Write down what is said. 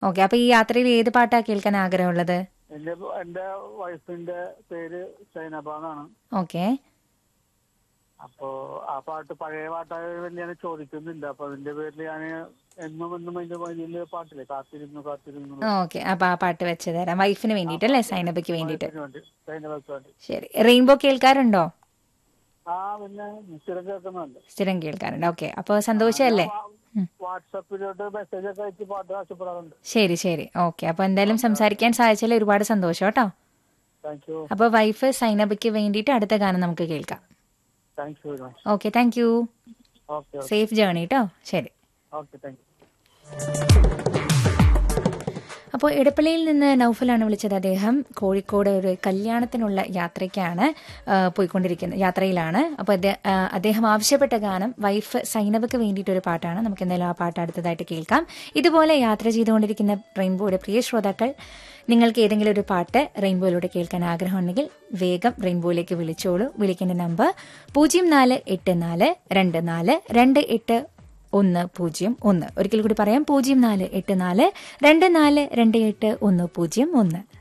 Okay അപ്പൊ ഈ യാത്രയിൽ ഏത് പാട്ടാ കേൾക്കാൻ ആഗ്രഹമുള്ളത് എന്റെ എന്റെ വൈഫിന്റെ പേര് സൈനബ എന്നാണ് ഓക്കെ അപ്പോ ആ പാട്ട് പഴയ പാട്ടായ വലിയ ഞാൻ ചോദിക്കുന്നില്ല അപ്പൊ അതിന്റെ പേരിൽ ഞാൻ എന്നും എന്നും അതിന്റെ വലിയ പാട്ടില്ലേ കാത്തിരുന്നു കാത്തിരുന്നു ഓക്കെ അപ്പൊ ആ പാട്ട് വെച്ച് തരാം വൈഫിന് വേണ്ടിയിട്ട് അല്ലേ സൈനബയ്ക്ക് വേണ്ടിയിട്ട് അതിന് വേണ്ടി സൈനബയ്ക്ക് വേണ്ടി ശരി റെയിൻബോ കേൾക്കാറുണ്ടോ ആ പിന്നെ സ്ഥിരം കേൾക്കുന്നുണ്ട് സ്ഥിരം കേൾക്കാറുണ്ട് ഓക്കെ അപ്പോൾ സന്തോഷമല്ലേ ഉം. വാട്സപ്പിലോട്ട് മെസ്സേജ് ഒക്കെ അയച്ച് പാട്ട് ആവശ്യപ്പെടാറുണ്ട് ശരി ശരി ഓക്കെ അപ്പോൾ എന്തായാലും സംസാരിക്കാൻ സാധിച്ചാൽ ഒരുപാട് സന്തോഷം കേട്ടോ താങ്ക് യു അപ്പോൾ വൈഫ് സൈനബയ്ക്ക് വേണ്ടിയിട്ട് അടുത്ത ഗാനം നമുക്ക് കേൾക്കാം thank you very much okay thank you okay safe journey കേട്ടോ ശരി ഓക്കെ താങ്ക് യു അപ്പോൾ ഇടപ്പള്ളിയിൽ നിന്ന് നൗഫലാണ് വിളിച്ചത് അദ്ദേഹം കോഴിക്കോട് ഒരു കല്യാണത്തിനുള്ള യാത്രയ്ക്കാണ് ആ, പോയിക്കൊണ്ടിരിക്കുന്നത് യാത്രയിലാണ് അപ്പോൾ അദ്ദേഹ- ആ, അദ്ദേഹം ആവശ്യപ്പെട്ട ഗാനം വൈഫ് സൈനബക്ക് വേണ്ടിയിട്ടൊരു പാട്ടാണ് നമുക്ക് എന്തായാലും ആ പാട്ട് അടുത്തതായിട്ട് കേൾക്കാം ഇതുപോലെ യാത്ര ചെയ്തുകൊണ്ടിരിക്കുന്ന റെയിൻബോയുടെ പ്രിയ ശ്രോതാക്കൾ നിങ്ങൾക്ക് ഏതെങ്കിലും ഒരു പാട്ട് റെയിൻബോയിലൂടെ കേൾക്കാൻ ആഗ്രഹമുണ്ടെങ്കിൽ വേഗം റെയിൻബോയിലേക്ക് വിളിച്ചോളൂ വിളിക്കേണ്ട നമ്പർ പൂജ്യം നാല് എട്ട് നാല് രണ്ട് നാല് രണ്ട് എട്ട് ഒന്ന് പൂജ്യം ഒന്ന് ഒരിക്കൽ കൂടി പറയാം പൂജ്യം നാല് എട്ട് നാല് രണ്ട് നാല് രണ്ട് എട്ട് ഒന്ന് പൂജ്യം ഒന്ന്